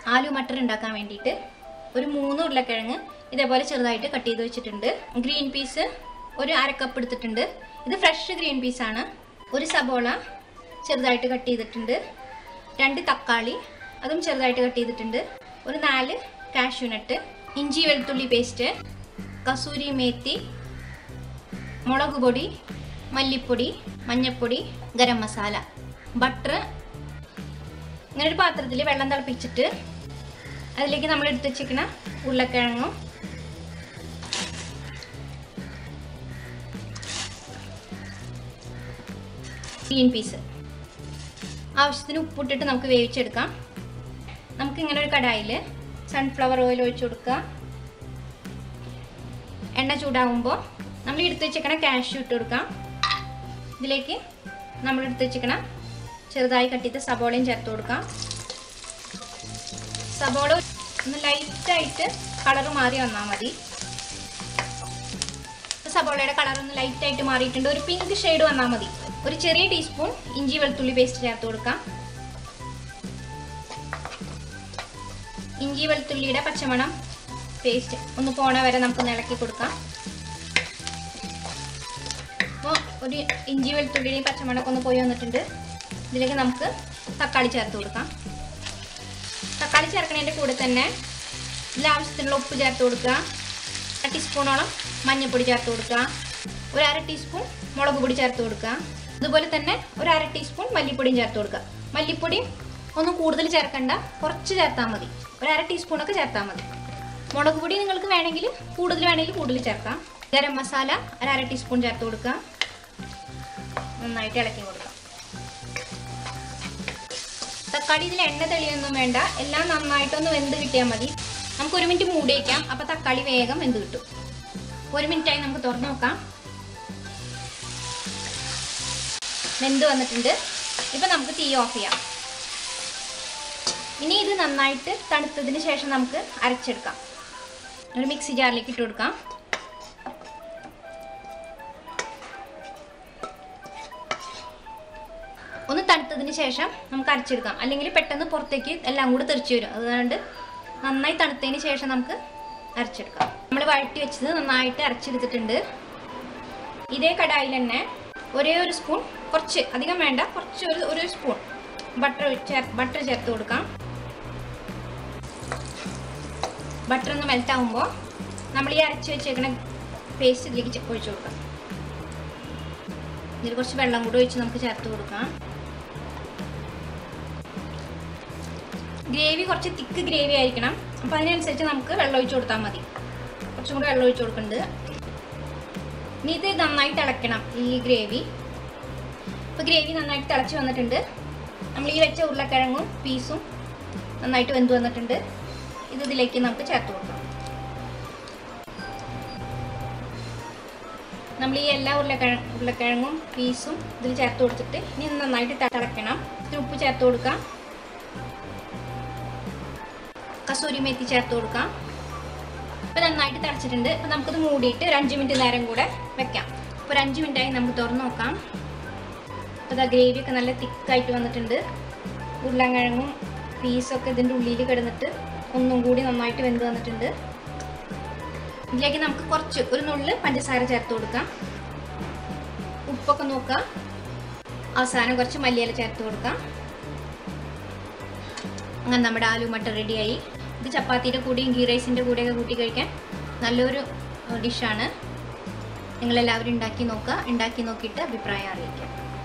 ആലു മട്ടർ ഉണ്ടാക്കാൻ വേണ്ടിയിട്ട് ഒരു മൂന്ന് ഉരുളക്കിഴങ്ങ് ഇതേപോലെ ചെറുതായിട്ട് കട്ട് ചെയ്ത് വെച്ചിട്ടുണ്ട് ഗ്രീൻ പീസ് ഒരു അര കപ്പ് എടുത്തിട്ടുണ്ട് ഇത് ഫ്രഷ് ഗ്രീൻ പീസാണ് ഒരു സബോള ചെറുതായിട്ട് കട്ട് ചെയ്തിട്ടുണ്ട് രണ്ട് തക്കാളി അതും ചെറുതായിട്ട് കട്ട് ചെയ്തിട്ടുണ്ട് ഒരു നാല് കാഷ്യൂനട്ട് ഇഞ്ചി വെളുത്തുള്ളി പേസ്റ്റ് കസൂരി മേത്തി മുളക് പൊടി മല്ലിപ്പൊടി മഞ്ഞൾപ്പൊടി ഗരം മസാല ബട്ടർ ഇങ്ങനെ ഒരു പാത്രത്തിൽ വെള്ളം തിളപ്പിച്ചിട്ട് അതിലേക്ക് നമ്മൾ എടുത്ത് വെച്ചിരിക്കുന്ന ഉരുളക്കിഴങ്ങും ഗ്രീൻ പീസ് ആവശ്യത്തിന് ഉപ്പിട്ടിട്ട് നമുക്ക് വേവിച്ചെടുക്കാം നമുക്ക് ഇങ്ങനെ ഒരു കടായിൽ സൺഫ്ലവർ ഓയിൽ ഒഴിച്ചു കൊടുക്കുക എണ്ണ ചൂടാകുമ്പോൾ നമ്മൾ എടുത്ത് വെച്ചേക്കണ കാഷ്യൂ ഇട്ട് കൊടുക്കാം ഇതിലേക്ക് നമ്മൾ എടുത്ത് വെച്ചേക്കണ ചെറുതായി കട്ട് ചെയ്ത സബോളയും ചേർത്ത് കൊടുക്കാം സബോള ഒന്ന് ലൈറ്റായിട്ട് കളർ മാറി വന്നാൽ മതി സബോളയുടെ കളർ ഒന്ന് ലൈറ്റായിട്ട് മാറിയിട്ടുണ്ട് ഒരു പിങ്ക് ഷെയ്ഡ് വന്നാൽ മതി ഒരു ചെറിയ ടീസ്പൂൺ ഇഞ്ചി വെളുത്തുള്ളി പേസ്റ്റ് ചേർത്ത് കൊടുക്കാം ഇഞ്ചി വെളുത്തുള്ളിയുടെ പച്ചമണം പേസ്റ്റ് ഒന്ന് പോണ വരെ നമുക്ക് ഇളക്കി കൊടുക്കാം അപ്പോൾ ഒരു ഇഞ്ചി വെളുത്തുള്ളിയുടെയും പച്ചമണമൊക്കെ ഒന്ന് പോയി വന്നിട്ടുണ്ട് ഇതിലേക്ക് നമുക്ക് തക്കാളി ചേർത്ത് കൊടുക്കാം തക്കാളി ചേർക്കുന്നതിൻ്റെ കൂടെ തന്നെ ഇതിൽ ആവശ്യത്തിനുള്ള ഉപ്പ് ചേർത്ത് കൊടുക്കുക അര ടീസ്പൂണോളം മഞ്ഞൾപ്പൊടി ചേർത്ത് കൊടുക്കുക ഒരു അര ടീസ്പൂൺ മുളക് പൊടി ചേർത്ത് കൊടുക്കുക അതുപോലെ തന്നെ ഒരു അര ടീസ്പൂൺ മല്ലിപ്പൊടിയും ചേർത്ത് കൊടുക്കുക മല്ലിപ്പൊടി ഒന്നും കൂടുതൽ ചേർക്കണ്ട കുറച്ച് ചേർത്താൽ മതി ഒരു അര ടീസ്പൂണൊക്കെ ചേർത്താൽ മതി മുളക് പൊടി നിങ്ങൾക്ക് വേണമെങ്കിൽ കൂടുതൽ വേണമെങ്കിൽ കൂടുതൽ ചേർക്കാം ഗരം മസാല ഒരു അര ടീസ്പൂൺ ചേർത്ത് കൊടുക്കുക നന്നായിട്ട് ഇളക്കി കൊടുക്കാം തക്കാളി ഇതിൽ എണ്ണ തെളിയൊന്നും വേണ്ട എല്ലാം നന്നായിട്ടൊന്ന് വെന്ത് കിട്ടിയാൽ മതി നമുക്ക് ഒരു മിനിറ്റ് മൂടി വയ്ക്കാം അപ്പോൾ തക്കാളി വേഗം വെന്ത് കിട്ടും ഒരു മിനിറ്റായി നമുക്ക് തുറന്നു നോക്കാം വെന്ത് വന്നിട്ടുണ്ട് ഇപ്പം നമുക്ക് തീ ഓഫ് ചെയ്യാം ഇനി ഇത് നന്നായിട്ട് തണുത്തതിന് ശേഷം നമുക്ക് അരച്ചെടുക്കാം ഒരു മിക്സി ജാറിലേക്ക് ഇട്ട് കൊടുക്കാം ഒന്ന് തണുത്തതിന് ശേഷം നമുക്ക് അരച്ചെടുക്കാം അല്ലെങ്കിൽ പെട്ടെന്ന് പുറത്തേക്ക് എല്ലാം കൂടി തെറിച്ച് വരും അതുകൊണ്ട് നന്നായി തണുത്തതിന് ശേഷം നമുക്ക് അരച്ചെടുക്കാം നമ്മൾ വഴറ്റി വെച്ചത് നന്നായിട്ട് അരച്ചെടുത്തിട്ടുണ്ട് ഇതേ കടായിൽ തന്നെ ഒരേ ഒരു സ്പൂൺ കുറച്ച് അധികം വേണ്ട കുറച്ച് ഒരു ഒരു സ്പൂൺ ബട്ടർ ചേർ ബട്ടർ ചേർത്ത് കൊടുക്കാം ബട്ടർ ഒന്ന് മെൽറ്റ് ആകുമ്പോൾ നമ്മൾ ഈ അരച്ച് വെച്ചേക്കണ പേസ്റ്റ് ഇതിലേക്ക് ചെ- ഒഴിച്ച് കൊടുക്കാം ഇതിൽ കുറച്ച് വെള്ളം കൂടി ഒഴിച്ച് നമുക്ക് ചേർത്ത് കൊടുക്കാം ഗ്രേവി കുറച്ച് തിക്ക് ഗ്രേവി ആയിരിക്കണം അപ്പം അതിനനുസരിച്ച് നമുക്ക് വെള്ളം ഒഴിച്ച് കൊടുത്താൽ മതി കുറച്ചും കൂടി വെള്ളം ഒഴിച്ച് കൊടുക്കുന്നുണ്ട് ഇനി ഇത് നന്നായിട്ട് ഇളക്കണം ഈ ഗ്രേവി ഇപ്പോൾ ഗ്രേവി നന്നായിട്ട് തിളച്ച് വന്നിട്ടുണ്ട് നമ്മൾ ഈ വെച്ച ഉരുളക്കിഴങ്ങും പീസും നന്നായിട്ട് വെന്ത് വന്നിട്ടുണ്ട് ഇത് ഇതിലേക്ക് നമുക്ക് ചേർത്ത് കൊടുക്കാം നമ്മൾ ഈ എല്ലാ ഉരുളക്കിഴ ഉരുളക്കിഴങ്ങും പീസും ഇതിൽ ചേർത്ത് കൊടുത്തിട്ട് ഇനി ഇത് നന്നായിട്ട് ത- തിളക്കണം ഇതിൽ ഉപ്പ് ചേർത്ത് കൊടുക്കാം കസൂരി മെത്തി ചേർത്ത് കൊടുക്കാം ഇപ്പം നന്നായിട്ട് തിളച്ചിട്ടുണ്ട് അപ്പം നമുക്കിത് മൂടിയിട്ട് ഒരു അഞ്ച് മിനിറ്റ് നേരം കൂടെ വെക്കാം അപ്പോൾ ഒരു അഞ്ച് മിനിറ്റായി നമുക്ക് തുറന്ന് നോക്കാം അപ്പോൾ ഇതാ ഗ്രേവി ഒക്കെ നല്ല തിക്കായിട്ട് വന്നിട്ടുണ്ട് ഉരുളൻകിഴങ്ങും പീസൊക്കെ ഇതിൻ്റെ ഉള്ളിൽ കിടന്നിട്ട് ഒന്നും കൂടി നന്നായിട്ട് വെന്ത് വന്നിട്ടുണ്ട് ഇതിലേക്ക് നമുക്ക് കുറച്ച് ഒരു നുള്ളിൽ പഞ്ചസാര ചേർത്ത് കൊടുക്കാം ഉപ്പൊക്കെ നോക്കാം അവസാനം കുറച്ച് മല്ലിയില ചേർത്ത് കൊടുക്കാം അങ്ങനെ നമ്മുടെ ആലു മട്ടർ റെഡിയായി ഇത് ചപ്പാത്തിയുടെ കൂടെയും ഗീ റൈസിൻ്റെ കൂടെയൊക്കെ കൂട്ടി കഴിക്കാൻ നല്ലൊരു ഡിഷാണ് നിങ്ങളെല്ലാവരും ഉണ്ടാക്കി നോക്കുക ഉണ്ടാക്കി നോക്കിയിട്ട് അഭിപ്രായം അറിയിക്കാം